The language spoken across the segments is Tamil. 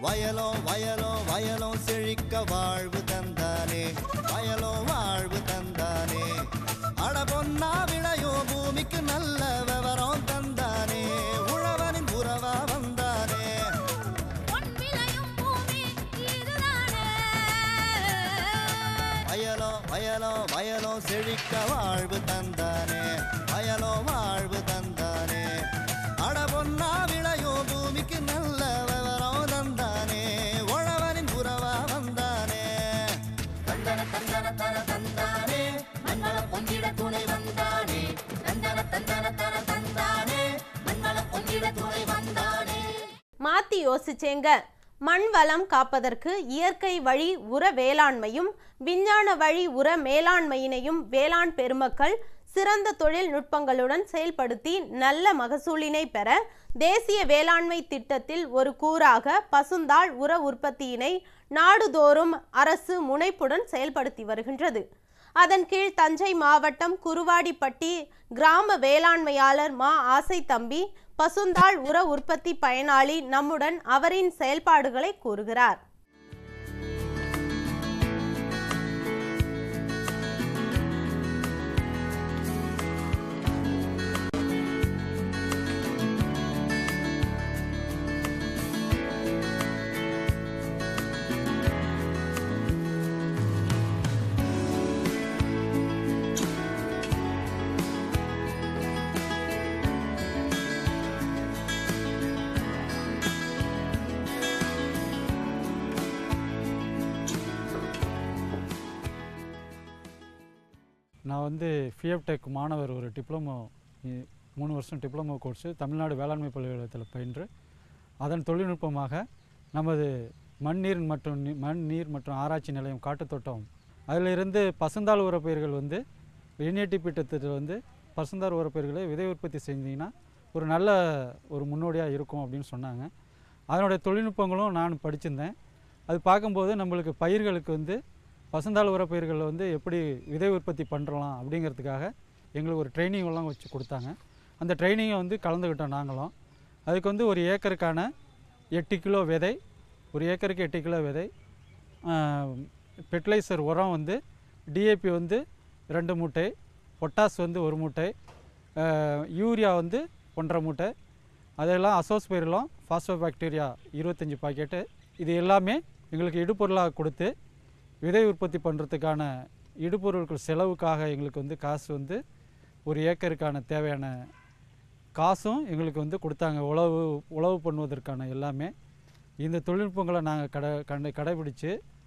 வயலோ வயலோ வயலோ செழிக்க வாழ்வு தந்தானே வயலோ வாழ்வு தந்தானே அட பொன்னா விளையோ பூமிக்கு நல்ல விவரம் தந்தானே உழவனின் உறவா வந்தானே பொன் விளையும் பூமி இதுதானே வயலோ வயலோ வயலோ செழிக்க வாழ்வு தந்தானே வயலோ வாழ்வு தந்தானே அட பொன்னா விளையோ பூமிக்கு நல்ல விவரம் தந்தானே உழவனின் உறவா வந்தானே தந்தன தந்தன தன தந்தானே மண்வள பொங்கிட துணை வந்தானே தந்தன தந்தன தன தந்தானே மண்வள பொங்கிட துணை வந்தானே மாத்தி யோசிச்சேங்க மண் வளம் காப்பதற்கு இயற்கை வழி உர வேளாண்மையும் விஞ்ஞான வழி உர மேலாண்மையினையும் வேளாண் பெருமக்கள் சிறந்த தொழில்நுட்பங்களுடன் செயல்படுத்தி நல்ல மகசூலினை பெற தேசிய வேளாண்மை திட்டத்தில் ஒரு கூறாக பசுந்தாள் உர உற்பத்தியினை நாடுதோறும் அரசு முனைப்புடன் செயல்படுத்தி வருகின்றது அதன் கீழ் தஞ்சை மாவட்டம் குருவாடிப்பட்டி கிராம வேளாண்மையாளர் மா ஆசை தம்பி பசுந்தாள் உர உற்பத்தி பயனாளி நம்முடன் அவரின் செயல்பாடுகளை கூறுகிறார் நான் வந்து ஃபிஎஃப்டெக் மாணவர் ஒரு டிப்ளமோ இ- மூணு வருஷம் டிப்ளமோ கோர்ஸு தமிழ்நாடு வேளாண்மை பல்கலைக்கழகத்தில் பயின்று அதன் தொழில்நுட்பமாக நமது மண்ணீர் மற்றும் நீ- மண் நீர் மற்றும் ஆராய்ச்சி நிலையம் காட்டுத்தோட்டம் அதிலிருந்து பசுந்தாள் உரப்பயிர்கள் வந்து என்ஏடி திட்டத்தில் வந்து பசுந்தாள் உரப்பயிர்களை விதை உற்பத்தி செஞ்சீங்கன்னா ஒரு நல்ல ஒரு முன்னோடியாக இருக்கும் அப்படின்னு சொன்னாங்க அதனுடைய தொழில்நுட்பங்களும் நான் படிச்சிருந்தேன் அது பார்க்கும்போது நம்மளுக்கு பயிர்களுக்கு வந்து பசுந்தாள் உரப்பயிர்களில் வந்து எப்படி விதை உற்பத்தி பண்ணுறலாம் அப்படிங்கிறதுக்காக எங்களுக்கு ஒரு ட்ரைனிங் எல்லாம் வச்சு கொடுத்தாங்க அந்த ட்ரைனிங்கை வந்து கலந்துக்கிட்டோம் நாங்களும் அதுக்கு வந்து ஒரு ஏக்கருக்கான எட்டு கிலோ விதை ஒரு ஏக்கருக்கு எட்டு கிலோ விதை ஃபெர்டிலைசர் உரம் வந்து டிஏபி வந்து ரெண்டு மூட்டை பொட்டாஸ் வந்து ஒரு மூட்டை ஆஹ், யூரியா வந்து ஒன்றரை மூட்டை அதெல்லாம் அசோஸ்பைரிலம் பாக்டீரியா இருபத்தஞ்சி பாக்கெட்டு இது எல்லாமே எங்களுக்கு இடுபொருளாக கொடுத்து விதை உற்பத்தி பண்ணுறதுக்கான இடுபொருட்கள் செலவுக்காக எங்களுக்கு வந்து காசு வந்து ஒரு ஏக்கருக்கான தேவையான காசும் எங்களுக்கு வந்து கொடுத்தாங்க உழவு உழவு பண்ணுவதற்கான எல்லாமே இந்த தொழில்நுட்பங்களை நாங்கள் கடை கண்டு கடைபிடிச்சு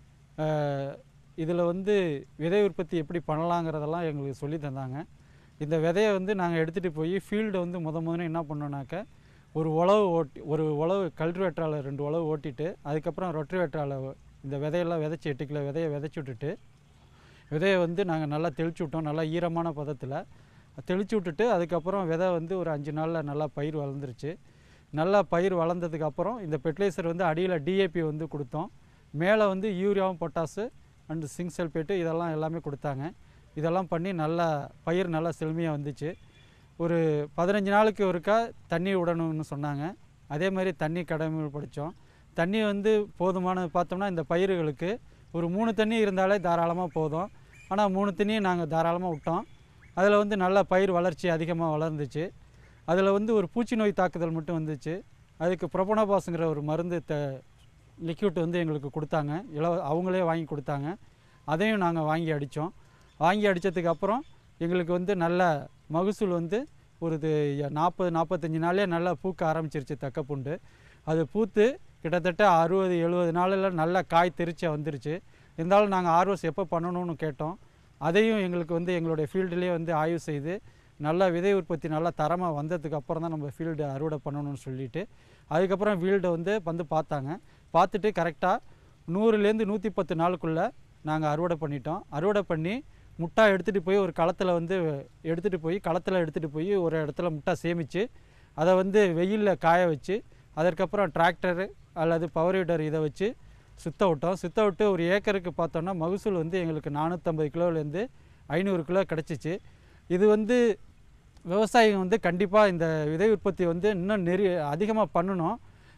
இதில் வந்து விதை உற்பத்தி எப்படி பண்ணலாங்கிறதெல்லாம் எங்களுக்கு சொல்லி தந்தாங்க இந்த விதையை வந்து நாங்கள் எடுத்துகிட்டு போய் ஃபீல்டை வந்து முத முதல்ல என்ன பண்ணோன்னாக்க ஒரு உழவு ஓட்டி ஒரு உழவு கல்ட்ரிவேட்டரால் ரெண்டு உழவு ஓட்டிட்டு அதுக்கப்புறம் ரொட்டரிவேட்டரால் இந்த விதையெல்லாம் விதைச்சி எட்டு கிலோ விதையை விதைச்சி விட்டுட்டு விதையை வந்து நாங்கள் நல்லா தெளிச்சு விட்டோம் நல்லா ஈரமான பதத்தில் தெளிச்சு விட்டுட்டு அதுக்கப்புறம் விதை வந்து ஒரு அஞ்சு நாளில் நல்லா பயிர் வளர்ந்துருச்சு நல்லா பயிர் வளர்ந்ததுக்கு அப்புறம் இந்த ஃபெர்டிலைசர் வந்து அடியில் டிஏபி வந்து கொடுத்தோம் மேலே வந்து யூரியாவும் பொட்டாசு அண்டு சிங்க் சல்பேட்டு இதெல்லாம் எல்லாமே கொடுத்தாங்க இதெல்லாம் பண்ணி நல்லா பயிர் நல்லா செழுமையாக வந்துச்சு ஒரு பதினஞ்சு நாளுக்கு ஒருக்கா தண்ணி விடணும்னு சொன்னாங்க அதே மாதிரி தண்ணி கடமைப்படுத்தோம் தண்ணி வந்து போதுமான பார்த்தோம்னா இந்த பயிர்களுக்கு ஒரு மூணு தண்ணி இருந்தாலே தாராளமாக போதும் ஆனால் மூணு தண்ணியும் நாங்கள் தாராளமாக விட்டோம் அதில் வந்து நல்ல பயிர் வளர்ச்சி அதிகமாக வளர்ந்துச்சு அதில் வந்து ஒரு பூச்சி நோய் தாக்குதல் மட்டும் வந்துச்சு அதுக்கு ப்ரொபனோபாஸுங்கிற ஒரு மருந்து த லிக்யூட் வந்து எங்களுக்கு கொடுத்தாங்க இலவ அவங்களே வாங்கி கொடுத்தாங்க அதையும் நாங்கள் வாங்கி அடித்தோம் வாங்கி அடித்ததுக்கு அப்புறம் எங்களுக்கு வந்து நல்ல மகசூல் வந்து ஒரு இது நாற்பது நாற்பத்தஞ்சு நாளே நல்லா பூக்க ஆரம்பிச்சிருச்சு தக்கப்பூண்டு அது பூத்து கிட்டத்தட்ட அறுபது எழுபது நாளில் நல்ல காய் தெரிச்சு வந்துருச்சு இருந்தாலும் நாங்கள் ஆர்வஸ் எப்போ பண்ணணும்னு கேட்டோம் அதையும் எங்களுக்கு வந்து எங்களுடைய ஃபீல்டுலேயே வந்து ஆய்வு செய்து நல்ல விதை உற்பத்தி நல்லா தரமாக வந்ததுக்கு அப்புறம் தான் நம்ம ஃபீல்டு அறுவடை பண்ணணும்னு சொல்லிட்டு அதுக்கப்புறம் ஃபீல்டை வந்து வந்து பார்த்தாங்க பார்த்துட்டு கரெக்டாக நூறுலேருந்து நூற்றி பத்து நாளுக்குள்ளே நாங்கள் அறுவடை பண்ணிட்டோம் அறுவடை பண்ணி முட்டா எடுத்துகிட்டு போய் ஒரு களத்தில் வந்து எடுத்துகிட்டு போய் களத்தில் எடுத்துகிட்டு போய் ஒரு இடத்துல முட்டா சேமித்து அதை வந்து வெயிலில் காய வச்சு அதற்கப்புறம் டிராக்டரு அல்லது பவர் வீடர் இதை வச்சு சுத்த விட்டோம் சுத்த விட்டு ஒரு ஏக்கருக்கு பார்த்தோன்னா மகசூல் வந்து எங்களுக்கு நானூற்றம்பது கிலோலேருந்து ஐநூறு கிலோ கிடச்சிச்சு இது வந்து விவசாயிங்க வந்து கண்டிப்பாக இந்த விதை உற்பத்தி வந்து இன்னும் நெறி அதிகமாக பண்ணணும்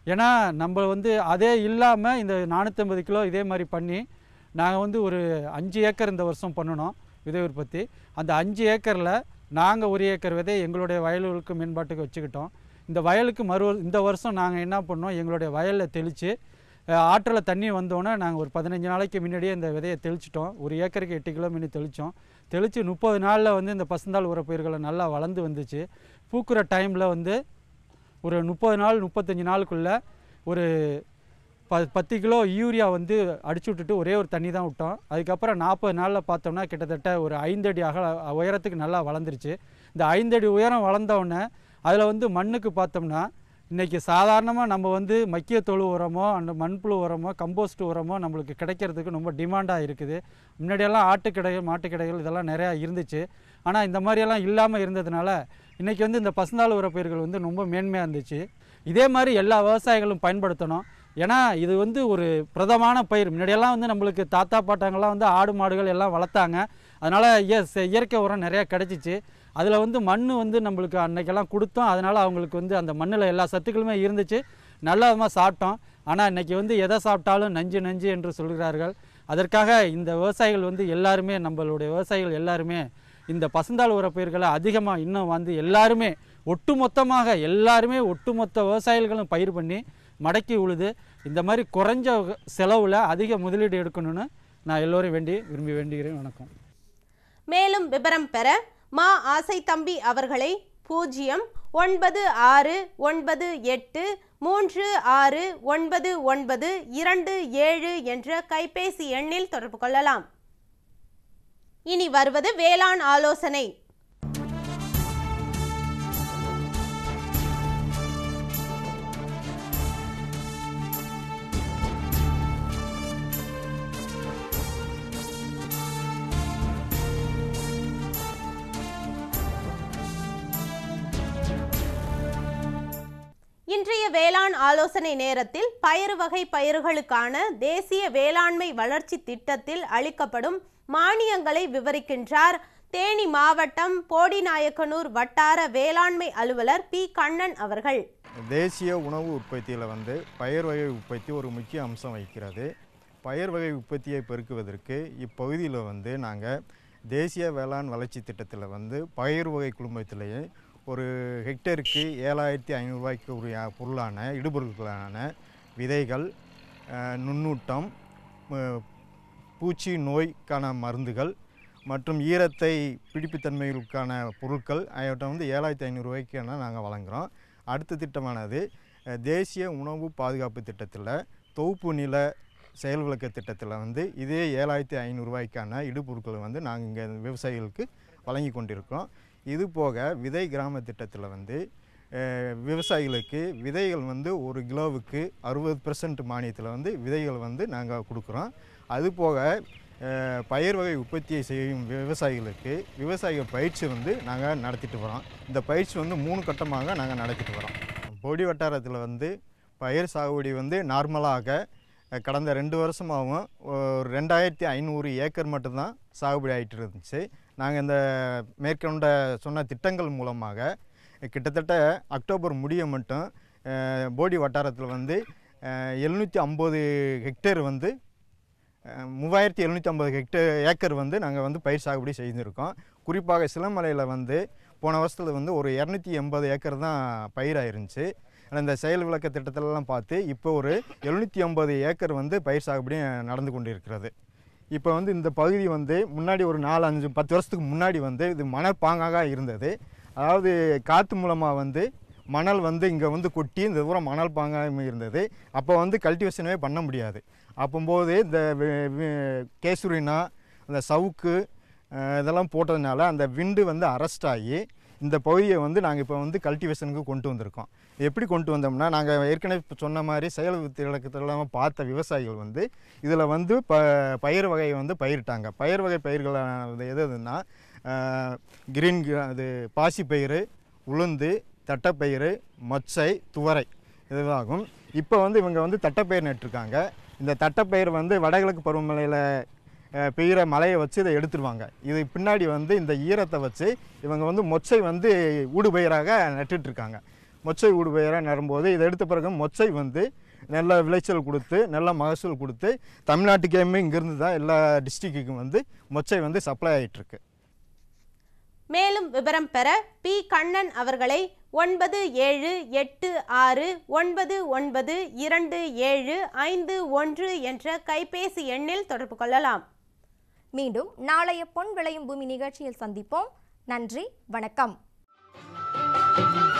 ஏன்னா நம்ம வந்து அதே இல்லாமல் இந்த நானூற்றம்பது கிலோ இதே மாதிரி பண்ணி நாங்கள் வந்து ஒரு அஞ்சு ஏக்கர் இந்த வருஷம் பண்ணினோம் விதை உற்பத்தி அந்த அஞ்சு ஏக்கரில் நாங்கள் ஒரு ஏக்கர் விதை எங்களுடைய வயல்களுக்கு மேம்பாட்டுக்கு வச்சுக்கிட்டோம் இந்த வயலுக்கு மறு இந்த வருஷம் நாங்கள் என்ன பண்ணோம் எங்களுடைய வயலில் தெளித்து ஆற்றில் தண்ணி வந்தோன்னே நாங்கள் ஒரு பதினஞ்சு நாளைக்கு முன்னாடியே இந்த விதையை தெளிச்சிட்டோம் ஒரு ஏக்கருக்கு எட்டு கிலோ மீன் தெளித்தோம் தெளித்து முப்பது நாளில் வந்து இந்த பசுந்தாள் உரப்பயிர்களை நல்லா வளர்ந்து வந்துச்சு பூக்குற டைமில் வந்து ஒரு முப்பது நாள் முப்பத்தஞ்சு நாளுக்குள்ளே ஒரு ப பத்து கிலோ யூரியா வந்து அடிச்சு விட்டுட்டு ஒரே ஒரு தண்ணி தான் விட்டோம் அதுக்கப்புறம் நாற்பது நாளில் பார்த்தோம்னா கிட்டத்தட்ட ஒரு ஐந்தடி அகல உயரத்துக்கு நல்லா வளர்ந்துருச்சு இந்த ஐந்தடி உயரம் வளர்ந்தவுடனே அதில் வந்து மண்ணுக்கு பார்த்தோம்னா இன்றைக்கி சாதாரணமாக நம்ம வந்து மக்கிய தொழு உரமோ அந்த மண்புழு உரமோ கம்போஸ்ட் உரமோ நம்மளுக்கு கிடைக்கிறதுக்கு ரொம்ப டிமாண்டாக இருக்குது முன்னாடியெல்லாம் ஆட்டுக்கிடைகள் மாட்டுக்கிடைகள் இதெல்லாம் நிறையா இருந்துச்சு ஆனால் இந்த மாதிரியெல்லாம் இல்லாமல் இருந்ததுனால இன்றைக்கி வந்து இந்த பசுந்தாள் உரப்பயிர்கள் வந்து ரொம்ப மேன்மையாக இருந்துச்சு இதே மாதிரி எல்லா விவசாயிகளும் பயன்படுத்தணும் ஏன்னா இது வந்து ஒரு பிரதமான பயிர் முன்னாடியெல்லாம் வந்து நம்மளுக்கு தாத்தா பாட்டாங்கெல்லாம் வந்து ஆடு மாடுகள் எல்லாம் வளர்த்தாங்க அதனால் இயற்கை உரம் நிறையா கிடச்சிச்சு அதில் வந்து மண் வந்து நம்மளுக்கு அன்னைக்கெல்லாம் கொடுத்தோம் அதனால் அவங்களுக்கு வந்து அந்த மண்ணில் எல்லா சத்துக்களுமே இருந்துச்சு நல்ல விதமாக சாப்பிட்டோம் ஆனால் இன்றைக்கி வந்து எதை சாப்பிட்டாலும் நஞ்சு நஞ்சு என்று சொல்கிறார்கள் அதற்காக இந்த விவசாயிகள் வந்து எல்லாருமே நம்மளுடைய விவசாயிகள் எல்லாருமே இந்த பசுந்தாள் உரப்பயிர்களை அதிகமாக இன்னும் வந்து எல்லாருமே ஒட்டுமொத்தமாக எல்லாருமே ஒட்டுமொத்த விவசாயிகளும் பயிர் பண்ணி மடக்கி உழுது இந்த மாதிரி குறைஞ்ச செலவில் அதிக முதலீடு எடுக்கணும்னு நான் எல்லோரும் வேண்டி விரும்பி வேண்டுகிறேன் வணக்கம் மேலும் விவரம் பெற மா ஆசை தம்பி அவர்களை பூஜ்ஜியம் ஒன்பது ஆறு ஒன்பது எட்டு மூன்று ஆறு ஒன்பது ஒன்பது இரண்டு ஏழு என்ற கைபேசி எண்ணில் தொடர்பு கொள்ளலாம் இனி வருவது வேளாண் ஆலோசனை இன்றைய வேளாண் ஆலோசனை நேரத்தில் பயறு வகை பயிர்களுக்கான தேசிய வேளாண்மை வளர்ச்சி திட்டத்தில் அளிக்கப்படும் மானியங்களை விவரிக்கின்றார் தேனி மாவட்டம் போடிநாயக்கனூர் வட்டார வேளாண்மை அலுவலர் பி கண்ணன் அவர்கள் தேசிய உணவு உற்பத்தியில் வந்து பயிர் வகை உற்பத்தி ஒரு முக்கிய அம்சம் வகிக்கிறது பயிர் வகை உற்பத்தியை பெருக்குவதற்கு இப்பகுதியில் வந்து நாங்கள் தேசிய வேளாண் வளர்ச்சி திட்டத்தில் வந்து பயிர் வகை குழுமத்திலேயே ஒரு ஹெக்டேருக்கு ஏழாயிரத்தி ஐநூறுரூவாய்க்கு உரிய பொருளான இடுபொருட்களான விதைகள் அஹ், நுண்ணூட்டம் அஹ், பூச்சி நோய்க்கான மருந்துகள் மற்றும் ஈரத்தை பிடிப்புத்தன்மைகளுக்கான பொருட்கள் ஆகியவற்றை வந்து ஏழாயிரத்தி ஐநூறுரூவாய்க்கான நாங்கள் வழங்குகிறோம் அடுத்த திட்டமானது அஹ், தேசிய உணவு பாதுகாப்பு திட்டத்தில் தொகுப்பு நில செயல் விளக்க திட்டத்தில் வந்து இதே ஏழாயிரத்தி ஐநூறுரூவாய்க்கான இடுபொருட்களை வந்து நாங்கள் இங்கே விவசாயிகளுக்கு வழங்கி கொண்டிருக்கோம் இது போக விதை கிராம திட்டத்தில் வந்து அஹ், விவசாயிகளுக்கு விதைகள் வந்து ஒரு கிலோவுக்கு அறுபது பெர்சன்ட் மானியத்தில் வந்து விதைகள் வந்து நாங்கள் கொடுக்குறோம் அது போக அஹ், பயிர் வகை உற்பத்தியை செய்யும் விவசாயிகளுக்கு விவசாயிகள் பயிற்சி வந்து நாங்கள் நடத்திட்டு வரோம் இந்த பயிற்சி வந்து மூணு கட்டமாக நாங்கள் நடத்திட்டு வரோம் பொடி வட்டாரத்தில் வந்து பயிர் சாகுபடி வந்து நார்மலாக அஹ், கடந்த ரெண்டு வருஷமாகவும் ஒரு ரெண்டாயிரத்தி ஐநூறு ஏக்கர் மட்டும்தான் சாகுபடி ஆகிட்டு இருந்துச்சு நாங்கள் இந்த மேற்கொண்ட சொன்ன திட்டங்கள் மூலமாக கிட்டத்தட்ட அக்டோபர் முடிய மட்டும் அஹ், போடி வட்டாரத்தில் வந்து எழுநூற்றி ஐம்பது ஹெக்டேர் வந்து அஹ், மூவாயிரத்தி எழுநூற்றி ஐம்பது ஹெக்டேர் ஏக்கர் வந்து நாங்கள் வந்து பயிர் சாகுபடி செய்திருக்கோம் குறிப்பாக சிலமலையில் வந்து போன வருஷத்தில் வந்து ஒரு இரநூத்தி எண்பது ஏக்கர் தான் பயிராயிருந்துச்சு ஆனால் இந்த செயல் விளக்க திட்டத்திலலாம் பார்த்து இப்போ ஒரு எழுநூற்றி ஐம்பது ஏக்கர் வந்து பயிர் சாகுபடி நடந்து கொண்டிருக்கிறது இப்போ வந்து இந்த பகுதி வந்து முன்னாடி ஒரு நாலு அஞ்சு பத்து வருஷத்துக்கு முன்னாடி வந்து இது மணல் பாங்காக இருந்தது அதாவது காற்று மூலமாக வந்து மணல் வந்து இங்கே வந்து கொட்டி இந்த தூரம் மணல் பாங்காக இருந்தது அப்போ வந்து கல்டிவேஷனே பண்ண முடியாது அப்போம்போது இந்த வி- வி- கேசுரினா அந்த சவுக்கு அஹ், இதெல்லாம் போட்டதுனால அந்த விண்டு வந்து அரெஸ்ட் ஆகி இந்த பகுதியை வந்து நாங்கள் இப்போ வந்து கல்டிவேஷனுக்கு கொண்டு வந்திருக்கோம் எப்படி கொண்டு வந்தோம்னா நாங்கள் ஏற்கனவே இப்ப சொன்ன மாதிரி செயல் விளக்கத்தெல்லாம் பார்த்த விவசாயிகள் வந்து இதில் வந்து ப பயிர் வகையை வந்து பயிரிட்டாங்க பயிர் வகை பயிர்களானது எது எதுன்னா கிரீன் அது பாசிப்பயிறு உளுந்து தட்டைப்பயிறு மொச்சை துவரை இதுவாகும் இப்போ வந்து இவங்க வந்து தட்டைப்பயிர் நட்டிருக்காங்க இந்த தட்டைப்பயிர் வந்து வடகிழக்கு பருவமழையில் அஹ், பெய்கிற மழையை வச்சு இதை எடுத்துருவாங்க இது பின்னாடி வந்து இந்த ஈரத்தை வச்சு இவங்க வந்து மொச்சை வந்து ஊடுபயிராக நட்டுட்டு இருக்காங்க மொச்சை ஊடுபயிராக நடும்போது இதை எடுத்த பிறகு மொச்சை வந்து நல்ல விளைச்சல் கொடுத்து நல்ல மகசூல் கொடுத்து தமிழ்நாட்டுக்கேமே இங்கேருந்து தான் எல்லா டிஸ்ட்ரிக்ட்டுக்கும் வந்து மொச்சை வந்து சப்ளை ஆகிட்டுருக்கு மேலும் விவரம் பெற பி கண்ணன் அவர்களை ஒன்பது ஏழு எட்டு ஆறு ஒன்பது ஒன்பது இரண்டு ஏழு ஐந்து ஒன்று என்ற கைபேசி எண்ணில் தொடர்பு கொள்ளலாம் மீண்டும் நாளைய பொன் விளையும் பூமி நிகழ்ச்சியில் சந்திப்போம் நன்றி வணக்கம்